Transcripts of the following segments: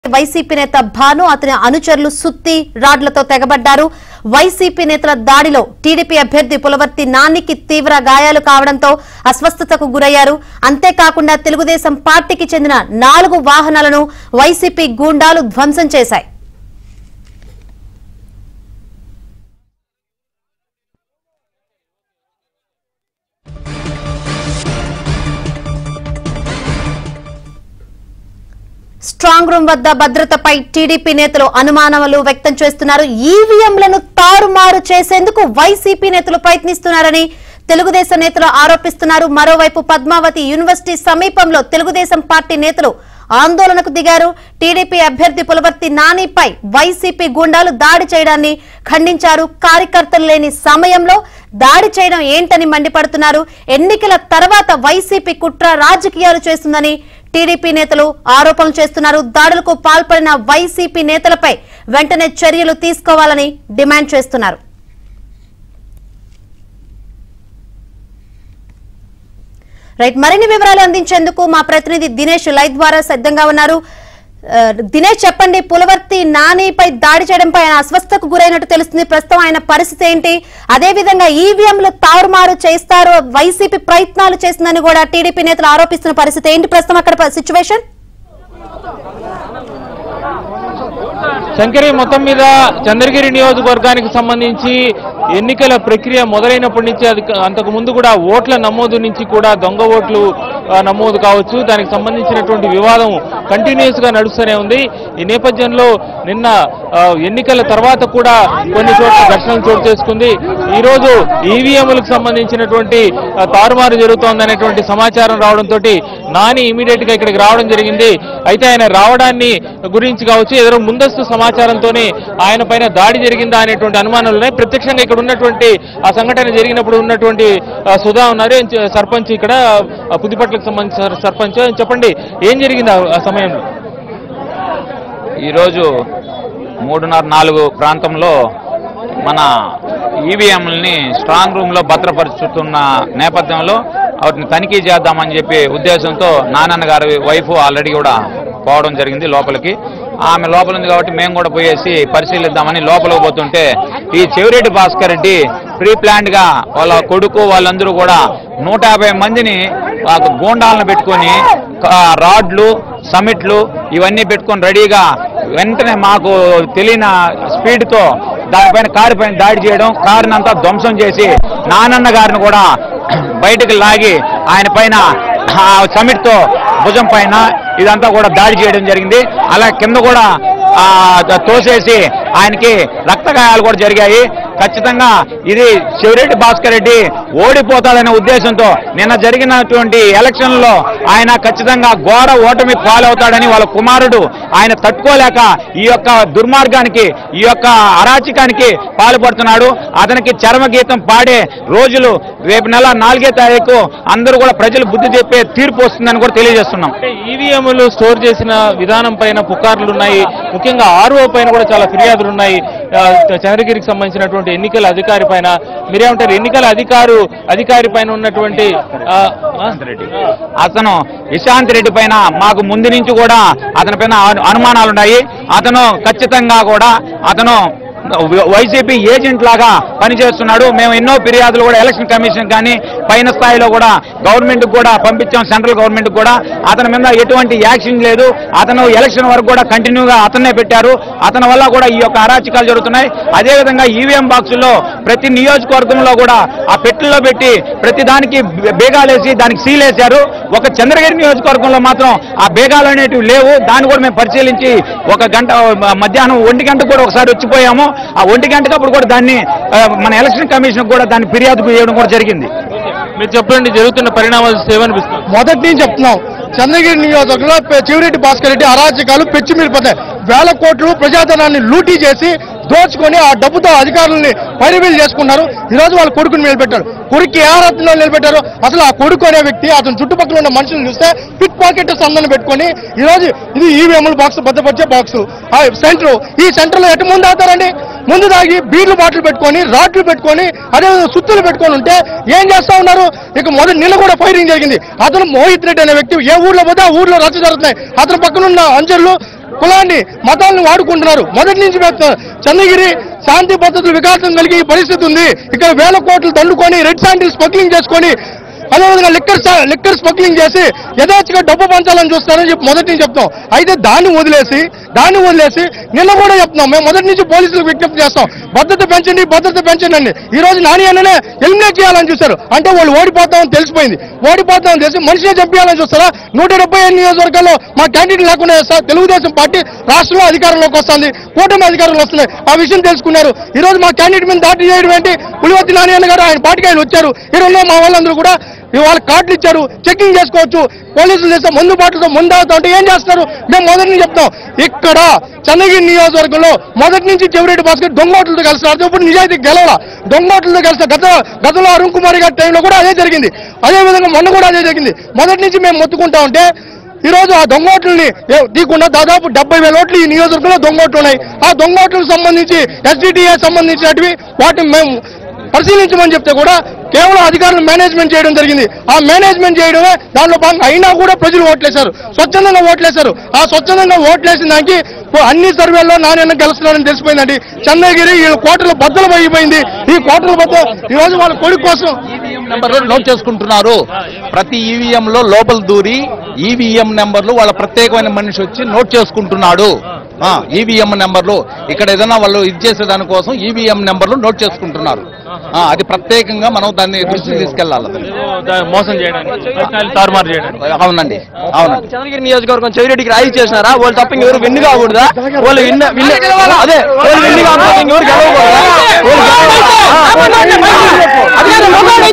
YCP నేత భాను అతని అనుచరులు సుత్తి రాడ్లతో తెగబడ్డారు వైసీపీ నేతల దాడిలో టీడీపీ అభ్యర్థి పులవర్తి నానికి తీవ్ర గాయాలు కావడంతో అస్వస్థతకు గురయ్యారు అంతేకాకుండా తెలుగుదేశం పార్టీకి చెందిన నాలుగు వాహనాలను వైసీపీ గూండాలు ధ్వంసం చేశాయి స్ట్రాంగ్ రూమ్ వద్ద భద్రతపై టీడీపీ నేతలు అనుమానాలు వ్యక్తం చేస్తున్నారు ఈవీఎంలను తారుమారు చేసేందుకు వైసీపీ నేతలు ప్రయత్నిస్తున్నారని తెలుగుదేశం నేతలు ఆరోపిస్తున్నారు మరోవైపు పద్మావతి యూనివర్సిటీ సమీపంలో తెలుగుదేశం పార్టీ నేతలు ఆందోళనకు దిగారు టీడీపీ అభ్యర్థి పులవర్తి నానిపై వైసీపీ గుండాలు దాడి చేయడాన్ని ఖండించారు కార్యకర్తలు లేని సమయంలో దాడి చేయడం ఏంటని మండిపడుతున్నారు ఎన్నికల తర్వాత వైసీపీ కుట్ర రాజకీయాలు చేస్తుందని టీడీపీ నేతలు ఆరోపణలు చేస్తున్నారు దాడులకు పాల్పడిన వైసీపీ నేతలపై వెంటనే చర్యలు తీసుకోవాలని డిమాండ్ చేస్తున్నారు రైట్ మరిన్ని వివరాలు అందించేందుకు మా ప్రతినిధి దినేష్ లైవ్ ద్వారా సిద్ధంగా ఉన్నారు ఆ, దినేష్ చెప్పండి పులవర్తి నానిపై దాడి చేయడంపై ఆయన అస్వస్థకు గురైనట్టు తెలుస్తుంది ప్రస్తుతం ఆయన పరిస్థితి ఏంటి అదే విధంగా ఈవీఎంలు తారుమారు చేస్తారు వైసీపీ ప్రయత్నాలు చేసిందని కూడా టీడీపీ నేతలు ఆరోపిస్తున్న పరిస్థితి ఏంటి ప్రస్తుతం అక్కడ సిచ్యువేషన్ శంకరి మొత్తం మీద చంద్రగిరి నియోజకవర్గానికి సంబంధించి ఎన్నికల ప్రక్రియ మొదలైనప్పటి నుంచి అది అంతకు ముందు కూడా ఓట్ల నమోదు నుంచి కూడా దొంగ ఓట్లు ఆ, నమోదు కావచ్చు దానికి సంబంధించినటువంటి వివాదం కంటిన్యూస్ గా నడుస్తూనే ఉంది ఈ నేపథ్యంలో నిన్న ఆ, ఎన్నికల తర్వాత కూడా కొన్ని చోట్ల ఘర్షణలు చోటు చేసుకుంది ఈ రోజు ఈవీఎంలకు సంబంధించినటువంటి ఆ, తారుమారు జరుగుతోందనేటువంటి సమాచారం రావడంతో నాని ఇమీడియట్ గా ఇక్కడికి రావడం జరిగింది అయితే ఆయన రావడాన్ని గురించి కావచ్చు ఏదో ముందస్తు సమాచారంతోనే ఆయన పైన దాడి జరిగిందా అనేటువంటి అనుమానాలు ఉన్నాయి ప్రత్యక్షంగా ఇక్కడ ఉన్నటువంటి ఆ సంఘటన జరిగినప్పుడు ఉన్నటువంటి ఆ, సుధా ఉన్నారు ఏం చే- సర్పంచ్ ఇక్కడ ఆ, పుదిపట్లకు సంబంధించిన సర్పంచ్ చెప్పండి ఏం జరిగింది ఆ- ఆ సమయంలో ఈరోజు మూడున్నర నాలుగు ప్రాంతంలో మన ఈవీఎంలని స్ట్రాంగ్ రూమ్లో భద్రపరుచుతున్న నేపథ్యంలో వాటిని తనిఖీ చేద్దామని చెప్పి ఉద్దేశంతో నానన్న గారి వైఫ్ ఆల్రెడీ కూడా పోవడం జరిగింది లోపలికి ఆమె లోపల ఉంది కాబట్టి మేము కూడా పోయేసి పరిశీలిద్దామని లోపలికి పోతుంటే ఈ చెవిరెడ్డి భాస్కర్ రెడ్డి ప్రీ ప్లాన్డ్ గా వాళ్ళ కొడుకు వాళ్ళందరూ కూడా నూట యాభై మందిని వాళ్ళ గూండాలను పెట్టుకొని ఆ, రాడ్లు సమిట్లు ఇవన్నీ పెట్టుకొని రెడీగా వెంటనే మాకు తెలియని స్పీడ్తో దానిపైన కారు పైన దాడి చేయడం కారుని అంతా ధ్వంసం చేసి నానన్న గారిని కూడా బయటకు లాగి ఆయన పైన ఆ సమిట్తో భుజం పైన ఇదంతా కూడా దాడి చేయడం జరిగింది అలా కింద కూడా ఆ, తోసేసి ఆయనకి రక్తగాయాలు కూడా జరిగాయి ఖచ్చితంగా ఇది శివరెడ్డి భాస్కర్ రెడ్డి ఓడిపోతాడనే ఉద్దేశంతో నిన్న జరిగినటువంటి ఎలక్షన్లో ఆయన ఖచ్చితంగా ఘోర ఓటమి పాలవుతాడని వాళ్ళ కుమారుడు ఆయన తట్టుకోలేక ఈ యొక్క దుర్మార్గానికి ఈ యొక్క అరాచకానికి పాల్పడుతున్నాడు అతనికి చర్మగీతం పాడే రోజులు రేపు నెల నాలుగే తారీఖు అందరూ కూడా ప్రజలు బుద్ధి చెప్పే తీర్పు వస్తుందని కూడా తెలియజేస్తున్నాం అంటే ఈవీఎంలు స్టోర్ చేసిన విధానం పైన పుకార్లు ఉన్నాయి ముఖ్యంగా ఆర్ఓ పైన కూడా చాలా ఫిర్యాదులు ఉన్నాయి ఆ, చంద్రగిరికి సంబంధించినటువంటి ఎన్నికల అధికారి పైన మీరేమంటారు ఎన్నికల అధికారు అధికారి పైన ఉన్నటువంటి ఆ, ఆ? రెడ్డి అతను విశాంత్ రెడ్డి పైన మాకు ముందు నుంచి కూడా అతని పైన అను- అనుమానాలు ఉన్నాయి అతను ఖచ్చితంగా కూడా అతను వైసీపీ ఏజెంట్ లాగా పనిచేస్తున్నాడు మేము ఎన్నో ఫిర్యాదులు కూడా ఎలక్షన్ కమిషన్ కానీ పైన స్థాయిలో కూడా గవర్నమెంట్ కూడా పంపించాం సెంట్రల్ గవర్నమెంట్ కూడా అతని మీద ఎటువంటి యాక్షన్ లేదు అతను ఎలక్షన్ వరకు కూడా కంటిన్యూగా అతన్నే పెట్టారు అతని వల్ల కూడా ఈ యొక్క అరాచకాలు జరుగుతున్నాయి అదేవిధంగా ఈవీఎం బాక్సుల్లో ప్రతి నియోజకవర్గంలో కూడా ఆ పెట్టెల్లో పెట్టి ప్రతి దానికి బేగాలేసి దానికి సీల్ వేశారు ఒక చంద్రగిరి నియోజకవర్గంలో మాత్రం ఆ బేగాలు అనేటివి లేవు దాన్ని కూడా మేము పరిశీలించి ఒక గంట మ- మధ్యాహ్నం ఒంటి గంటకు కూడా ఒకసారి వచ్చిపోయాము ఆ ఒంటి గంటకు అప్పుడు కూడా దాన్ని ఆ, మన ఎలక్షన్ కమిషన్ కూడా దాన్ని ఫిర్యాదు చేయడం కూడా జరిగింది మీరు చెప్పండి జరుగుతున్న పరిణామాలు చూస్తే ఏమనిపిస్తుంది మొదటి నుంచి చెప్తున్నాం చంద్రగిరి నియోజకవర్గంలో పె- చివరెడ్డి భాస్కర్ రెడ్డి అరాచకాలు పెచ్చి మీరిపోతాయి వేల కోట్లు ప్రజాధనాన్ని లూటీ చేసి దోచుకొని ఆ డబ్బుతో అధికారులని పరివీలు చేసుకున్నారు ఈ రోజు వాళ్ళ కొడుకుని నిలబెట్టారు కొడుకు ఏ అర్హతలో నిలబెట్టారు అసలు ఆ కొడుకు అనే వ్యక్తి అతని చుట్టుపక్కల ఉన్న మనుషులను చూస్తే పిట్ పాకెట్ సందని పెట్టుకొని ఈ రోజు ఇది ఈవీఎంల బాక్స్ భద్రపరిచే బాక్స్ ఆ సెంటర్ ఈ సెంటర్ లో ఎటు ముందు అవుతారండి ముందు దాగి బీర్లు బాటిల్ పెట్టుకొని రాడ్లు పెట్టుకొని అదే సుత్తులు పెట్టుకొని ఉంటే ఏం చేస్తా ఉన్నారు ఇక మొదటి నిన్న కూడా ఫైరింగ్ జరిగింది అతను మోహిత్ రెడ్డి అనే వ్యక్తి ఏ ఊర్లో పోతే ఆ ఊర్లో రచ్చ జరుగుతున్నాయి అతని పక్కన ఉన్న అంజర్లు కులాన్ని మతాలను వాడుకుంటున్నారు మొదటి నుంచి పెడుతున్నారు చంద్రగిరి శాంతి భద్రతలు వికాసం కలిగే ఈ పరిస్థితి ఉంది ఇక్కడ వేల కోట్లు దండుకొని రెడ్ శాండిల్ స్మగ్లింగ్ చేసుకొని అదేవిధంగా లిక్కర్ సా- లిక్కర్ స్మగ్లింగ్ చేసి యథేచ్ఛగా డబ్బు పంచాలని చూస్తారని చెప్పి మొదటి నుంచి చెప్తాం అయితే దాన్ని వదిలేసి దాన్ని వదిలేసి నిన్న కూడా చెప్తున్నాం మేము మొదటి నుంచి పోలీసులకు విజ్ఞప్తి చేస్తాం భద్రత పెంచండి భద్రత పెంచండి అని ఈ రోజు నాని అన్ననే ఎలిమినేట్ చేయాలని చూశారు అంటే వాళ్ళు ఓడిపోతామని తెలిసిపోయింది ఓడిపోతామని తెలిసి మనిషినే చంపేయాలని చూస్తారా నూట డెబ్బై ఐదు నియోజకవర్గాల్లో మా క్యాండిడేట్ లేకుండా చేస్తారు తెలుగుదేశం పార్టీ రాష్ట్రంలో అధికారంలోకి వస్తుంది కూటమి అధికారంలో వస్తున్నాయి ఆ విషయం తెలుసుకున్నారు ఈ రోజు మా క్యాండిడేట్ మీద దాడి చేయడం ఏంటి పులివర్తి నాని అన్న గారు ఆయన పార్టీకి ఆయన వచ్చారు ఈ రోజు మా వాళ్ళందరూ కూడా ఇవాళ కార్డులు ఇచ్చారు చెకింగ్ చేసుకోవచ్చు పోలీసులు చేస్తే మందు బాటలతో ముందు అవుతా ఉంటే ఏం చేస్తారు మేము మొదటి నుంచి చెప్తాం ఇక్కడ చంద్రగిరి నియోజకవర్గంలో మొదటి నుంచి చెవిరెడ్డి భాస్కర్ దొంగోట్లతో కలిసినారు ఇప్పుడు నిజాయితీ గెలవాల దొంగోట్లతో కలిసిన గత గతంలో అరుణ్ కుమార్ గారి టైంలో కూడా అదే జరిగింది అదే విధంగా మొన్న కూడా అదే జరిగింది మొదటి నుంచి మేము మొత్తుకుంటా ఉంటే ఈ రోజు ఆ దొంగోట్లని తీయకుండా దాదాపు డెబ్బై వేల ఓట్లు ఈ నియోజకవర్గంలో దొంగోట్లు ఉన్నాయి ఆ దొంగోట్లకు సంబంధించి ఎస్డిటిఏ సంబంధించినటివి వాటిని మేము పరిశీలించమని చెప్తే కూడా కేవలం అధికారులు మేనేజ్మెంట్ చేయడం జరిగింది ఆ మేనేజ్మెంట్ చేయడమే దానిలో భాగంగా అయినా కూడా ప్రజలు ఓట్లేశారు స్వచ్ఛందంగా ఓట్లేశారు ఆ స్వచ్ఛందంగా ఓట్లేసిన దానికి ఓ అన్ని సర్వేల్లో నాణ్యత గెలుస్తున్నారని తెలిసిపోయిందండి చంద్రగిరి ఈ కోటలు బద్దలు అయిపోయింది ఈ కోటలు బద్దలు ఈ రోజు వాళ్ళ కొడుకు కోసం నెంబర్లు నోట్ చేసుకుంటున్నారు ప్రతి ఈవీఎం లో లోపల దూరి ఈవీఎం నెంబర్లు వాళ్ళ ప్రత్యేకమైన మనిషి వచ్చి నోట్ చేసుకుంటున్నాడు ఈవీఎం నెంబర్లు ఇక్కడ ఏదైనా వాళ్ళు ఇది చేసే దానికోసం ఈవీఎం నెంబర్లు నోట్ చేసుకుంటున్నారు ఆ, అది ప్రత్యేకంగా మనం దాన్ని దృష్టికి తీసుకెళ్లాలి ఏదో దా- మోసం చేయడానికి ప్రశ్నలు తారుమారు చేయడానికి అవునండి అవునండి చంద్రగిరి నియోజకవర్గం చెవిరెడ్డికి రాయి చేసినారా వాళ్ళు తప్ప ఇంకెవరు విన్ కాకూడదా వాళ్ళు విన్ విన్ అదే వాళ్ళు విన్ కాకపోతే ఇంకెవరు గెలవకూడదా వాళ్ళు గెలవ- అదే రమ్మని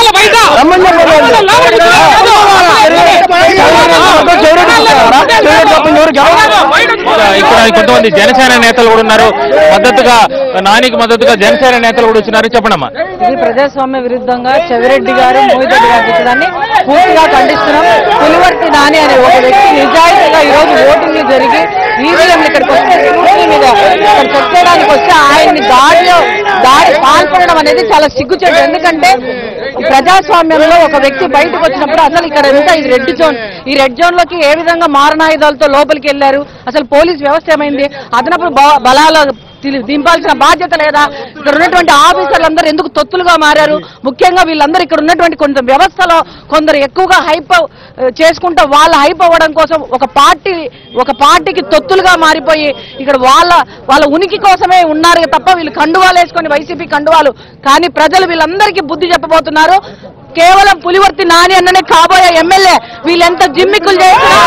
చెప్పాలి. చెవిరెడ్డి ఇచ్చారా? చెవిరెడ్డి తప్ప ఇంకెవరు గెలవకూడదా? ఇక్కడ కొంతమంది జనసేన నేతలు కూడా ఉన్నారు మద్దతుగా నానికి మద్దతుగా జనసేన నేతలు కూడా వచ్చినారు చెప్పండమ్మా ఇది ప్రజాస్వామ్య విరుద్ధంగా చెవిరెడ్డి గారు మోహితరెడ్డి గారు చేసేదాన్ని పూర్తిగా ఖండిస్తున్నాం పులివర్తి నాని అనే ఒక వ్యక్తి నిజాయితీగా ఈ రోజు ఓటింగ్ జరిగి ఈవీఎంలు ఇక్కడికి వస్తే స్క్రూటినీ మీద ఇక్కడ చెక్ చేయడానికి వస్తే ఆయన్ని దాడిలో దాడి పాల్పడడం అనేది చాలా సిగ్గుచేటు ఎందుకంటే ప్రజాస్వామ్యంలో ఒక వ్యక్తి బయటకు వచ్చినప్పుడు అసలు ఇక్కడ ఎంత ఈ రెడ్ జోన్ ఈ రెడ్ జోన్ లోకి ఏ విధంగా మారణాయుధాలతో లోపలికి వెళ్లారు అసలు పోలీస్ వ్యవస్థ ఏమైంది అదనపు బ- బలాల తిలి- దింపాల్సిన బాధ్యత లేదా ఇక్కడ ఉన్నటువంటి ఆఫీసర్లు ఎందుకు తొత్తులుగా మారారు ముఖ్యంగా వీళ్ళందరూ ఇక్కడ ఉన్నటువంటి కొంత వ్యవస్థలో కొందరు ఎక్కువగా హైప్ చేసుకుంటూ వాళ్ళ హైప్ అవ్వడం కోసం ఒక పార్టీ ఒక పార్టీకి తొత్తులుగా మారిపోయి ఇక్కడ వాళ్ళ వాళ్ళ ఉనికి కోసమే ఉన్నారు తప్ప వీళ్ళు కండువాలు వేసుకొని వైసీపీ కండువాలు కానీ ప్రజలు వీళ్ళందరికీ బుద్ధి చెప్పబోతున్నారు కేవలం పులివర్తి నాని అన్ననే కాబోయే ఎమ్మెల్యే వీళ్ళెంత జిమ్మిక్కులు చేసినా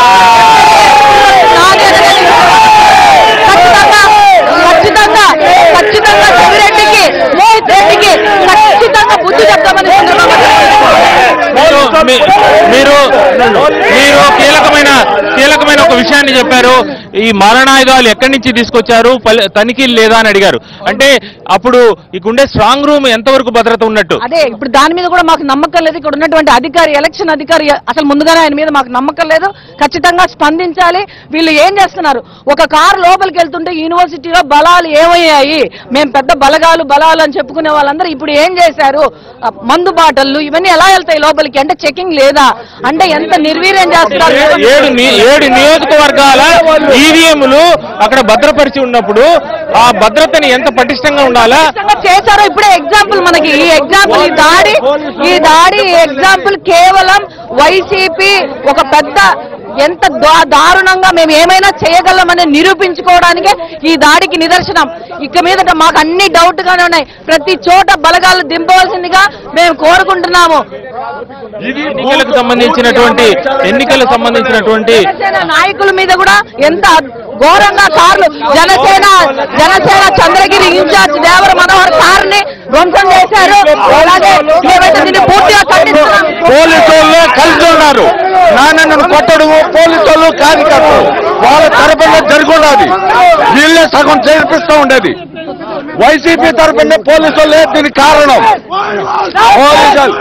నాని అన్ననే ఖచ్చితంగా ఖచ్చితంగా ఖచ్చితంగా చెవిరెడ్డికి మోహిత్ రెడ్డికి ఖచ్చితంగా బుద్ధి చెప్తామని సందర్భంగా మీరు మీ- మీరు మీరు కీలకమైన కీలకమైన ఒక విషయాన్ని చెప్పారు ఈ మారణాయుధాలు ఎక్కడి నుంచి తీసుకొచ్చారు పలి- తనిఖీలు లేదా అని అడిగారు అంటే అప్పుడు ఇకుండే స్ట్రాంగ్ రూమ్ ఎంతవరకు భద్రత ఉన్నట్టు అదే ఇప్పుడు దాని మీద కూడా మాకు నమ్మకం లేదు ఇక్కడ ఉన్నటువంటి అధికారి ఎలక్షన్ అధికారి అసలు ముందుగానే ఆయన మీద మాకు నమ్మకం లేదు ఖచ్చితంగా స్పందించాలి వీళ్ళు ఏం చేస్తున్నారు ఒక కారు లోపలికి వెళ్తుంటే యూనివర్సిటీలో బలాలు ఏమయ్యాయి మేము పెద్ద బలగాలు బలాలు అని చెప్పుకునే వాళ్ళందరూ ఇప్పుడు ఏం చేశారు ఆ, మందు బాటళ్ళు ఇవన్నీ ఎలా వెళ్తాయి లోపలికి అంటే చెకింగ్ లేదా అంటే ఎంత నిర్వీర్యం చేస్తారు ఏడు ని- ఏడు నియోజకవర్గాల ఈవీఎంలు అక్కడ భద్రపరిచి ఉన్నప్పుడు ఆ భద్రతని ఎంత పటిష్టంగా ఉండాలా ఖచ్చితంగా చేశారో ఇప్పుడే ఎగ్జాంపుల్ మనకి ఈ ఎగ్జాంపుల్ ఈ దాడి ఈ దాడి ఎగ్జాంపుల్ కేవలం వైసీపీ ఒక పెద్ద ఎంత దా- దారుణంగా మేము ఏమైనా చేయగలమని నిరూపించుకోవడానికే ఈ దాడికి నిదర్శనం ఇక మీదట మాకు అన్ని డౌట్ గానే ఉన్నాయి ప్రతి చోట బలగాలు దింపవలసిందిగా మేము కోరుకుంటున్నాము ఎన్నికలకు సంబంధించినటువంటి ఎన్నికలకు సంబంధించినటువంటి జనసేన నాయకుల మీద కూడా ఎంత ఘోరంగా కార్లు జనసేన జనసేన చంద్రగిరి ఇన్ఛార్జ్ దేవర మనోహర్ కార్ ని ధ్వంసం చేశారు అలాగే మేమైతే దీన్ని పూర్తిగా ఖండిస్తున్నాం పోలీసు వాళ్ళు కలిసి ఉన్నారు నాన్నను కొట్టడం పోలీసు వాళ్ళు కార్యకర్తలు వాళ్ళ తరపున జరుగున్నది వీళ్ళే సగం చేర్పిస్తూ ఉండేది వైసీపీ తరపున పోలీసు వాళ్ళే దీనికి కారణం పోలీసు వాళ్ళు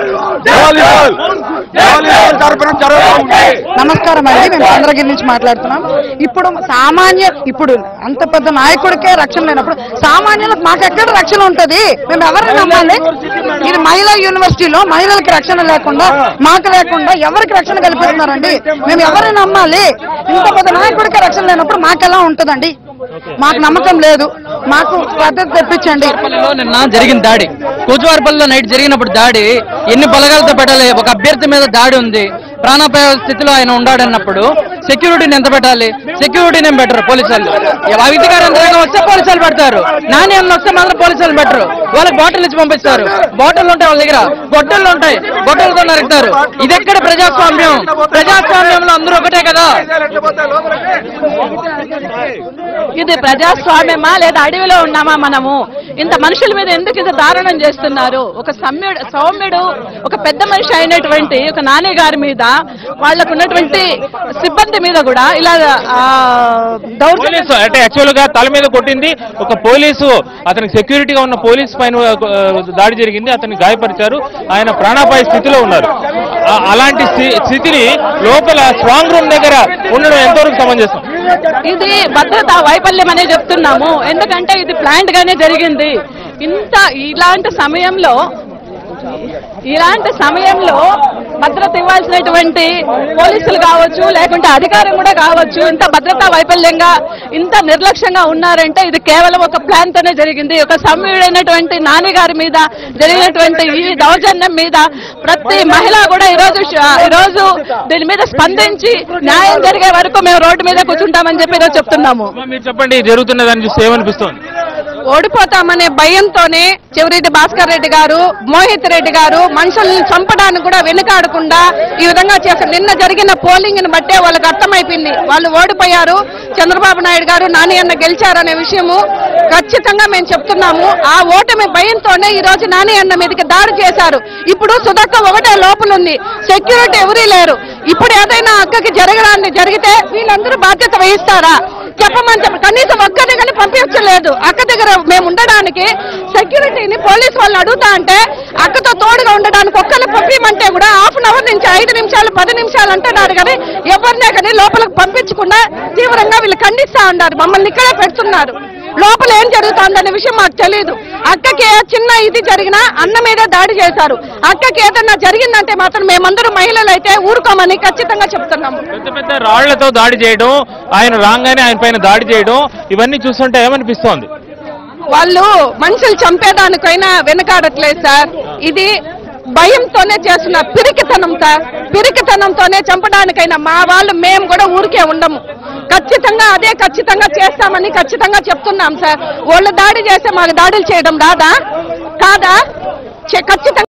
నమస్కారం అండి మేము చంద్రగిరి నుంచి మాట్లాడుతున్నాం ఇప్పుడు సామాన్య ఇప్పుడు అంత పెద్ద నాయకుడికే రక్షణ లేనప్పుడు సామాన్యులకు మాకు ఎక్కడ రక్షణ ఉంటది మేము ఎవరిని నమ్మాలి ఇది మహిళా యూనివర్సిటీలో మహిళలకు రక్షణ లేకుండా మాకు లేకుండా ఎవరికి రక్షణ కల్పిస్తున్నారండి మేము ఎవరిని నమ్మాలి ఇంత పెద్ద నాయకుడికే రక్షణ లేనప్పుడు మాకెలా ఉంటుందండి మాకు నమ్మకం లేదు మాకు పద్ధతి తెప్పించండి కూచువారిపల్లిలో నిన్న జరిగిన దాడి కూచువారిపల్లిలో నైట్ జరిగినప్పుడు దాడి ఎన్ని బలగాలతో పెట్టాలి ఒక అభ్యర్థి మీద దాడి ఉంది ప్రాణాపాయ స్థితిలో ఆయన ఉండాడన్నప్పుడు సెక్యూరిటీని ఎంత పెట్టాలి సెక్యూరిటీని ఏం పెట్టరు పోలీసు వాళ్ళు అధికార యంత్రాంగం వస్తే పోలీసు వాళ్ళు పెడతారు నాని అన్న వస్తే మాత్రం పోలీసు వాళ్ళు పెట్టరు వాళ్ళకి బాటిల్ ఇచ్చి పంపిస్తారు బాటిల్ ఉంటాయి వాళ్ళ దగ్గర గొడ్డళ్ళు ఉంటాయి గొడ్డలతో నరుకుతారు ఇది ఎక్కడ ప్రజాస్వామ్యం ప్రజాస్వామ్యంలో అందరూ ఒకటే కదా ఇది ప్రజాస్వామ్యమా లేదా అడవిలో ఉన్నామా మనము ఇంత మనుషుల మీద ఎందుకు ఇంత దారుణం చేస్తున్నారు ఒక సౌమ్యుడు సౌమ్యుడు ఒక పెద్ద మనిషి అయినటువంటి ఒక నాని గారి మీద వాళ్ళకు ఉన్నటువంటి సిబ్బంది మీద కూడా ఇలా ఆ, దౌర్జన్యం పోలీసు అంటే యాక్చువల్ గా తల మీద కొట్టింది ఒక పోలీసు అతనికి సెక్యూరిటీగా ఉన్న పోలీస్ పైన ఆ, దాడి జరిగింది అతన్ని గాయపరిచారు ఆయన ప్రాణాపాయ స్థితిలో ఉన్నారు ఆ, అలాంటి స్థి- స్థితిని లోపల స్ట్రాంగ్ రూమ్ దగ్గర ఉండడం ఎంతవరకు సమంజసం ఇది భద్రతా వైఫల్యం అనే చెప్తున్నాము ఎందుకంటే ఇది ప్లాంట్ గానే జరిగింది ఇంత ఇలాంటి సమయంలో ఇలాంటి సమయంలో భద్రత ఇవ్వాల్సినటువంటి పోలీసులు కావచ్చు లేకుంటే అధికారం కూడా కావచ్చు ఇంత భద్రతా వైఫల్యంగా ఇంత నిర్లక్ష్యంగా ఉన్నారంటే ఇది కేవలం ఒక ప్లాన్ తోనే జరిగింది ఒక సమ్యుడైనటువంటి నాని గారి మీద జరిగినటువంటి ఈ దౌర్జన్యం మీద ప్రతి మహిళ కూడా ఈరోజు ష- ఈరోజు దీని మీద స్పందించి న్యాయం జరిగే వరకు మేము రోడ్డు మీద కూర్చుంటామని చెప్పి ఈరోజు చెప్తున్నాము అమ్మా, మీరు చెప్పండి జరుగుతున్నదని చూస్తే ఏమనిపిస్తోంది ఓడిపోతామనే భయంతోనే చెవిరెడ్డి భాస్కర్ రెడ్డి గారు మోహిత్ రెడ్డి గారు మనుషుల్ని చంపడానికి కూడా వెనుకాడకుండా ఈ విధంగా చేశారు నిన్న జరిగిన పోలింగ్ ని బట్టే వాళ్ళకి అర్థమైపోయింది వాళ్ళు ఓడిపోయారు చంద్రబాబు నాయుడు గారు నాని అన్న గెలిచారనే విషయము ఖచ్చితంగా మేము చెప్తున్నాము ఆ ఓటమి భయంతోనే ఈ రోజు నాని అన్న మీదకి దాడి చేశారు ఇప్పుడు సుధక్క ఒకటే లోపల ఉంది సెక్యూరిటీ ఎవరీ లేరు ఇప్పుడు ఏదైనా అక్కకి జరగడాన్ని జరిగితే వీళ్ళందరూ బాధ్యత వహిస్తారా చెప్పమని చెప్ప కనీసం ఒక్కరిని కానీ పంపించలేదు అక్క దగ్గర మేము ఉండడానికి సెక్యూరిటీని పోలీస్ వాళ్ళని అడుగుతా అంటే అక్కతో తోడుగా ఉండడానికి ఒక్కరిని పంపించమంటే కూడా హాఫ్ అన్ అవర్ నుంచి ఐదు నిమిషాలు పది నిమిషాలు అంటున్నారు కానీ ఎవరినే కానీ లోపలికి పంపించకుండా తీవ్రంగా వీళ్ళు ఖండిస్తా ఉన్నారు మమ్మల్ని ఇక్కడే పెడుతున్నారు లోపల ఏం జరుగుతుందనే విషయం మాకు తెలియదు అక్కకి ఏ చిన్న ఇది జరిగినా అన్న మీద దాడి చేశారు అక్కకి ఏదన్నా జరిగిందంటే మాత్రం మేమందరం మహిళలు అయితే ఊరుకోమని ఖచ్చితంగా చెప్తున్నాము పెద్ద పెద్ద రాళ్లతో దాడి చేయడం ఆయన రాగానే ఆయన పైన దాడి చేయడం ఇవన్నీ చూస్తుంటే ఏమనిపిస్తోంది వాళ్ళు మనుషులు చంపేదానికైనా వెనకాడట్లేదు సార్ ఇది భయంతోనే చేస్తున్న పిరికితనం సార్ పిరికితనంతోనే చంపడానికైనా మా వాళ్ళు మేము కూడా ఊరికే ఉండము ఖచ్చితంగా అదే ఖచ్చితంగా చేస్తామని ఖచ్చితంగా చెప్తున్నాం సార్ వాళ్ళు దాడి చేస్తే మాకు దాడులు చేయడం రాదా కాదా చే- ఖచ్చితంగా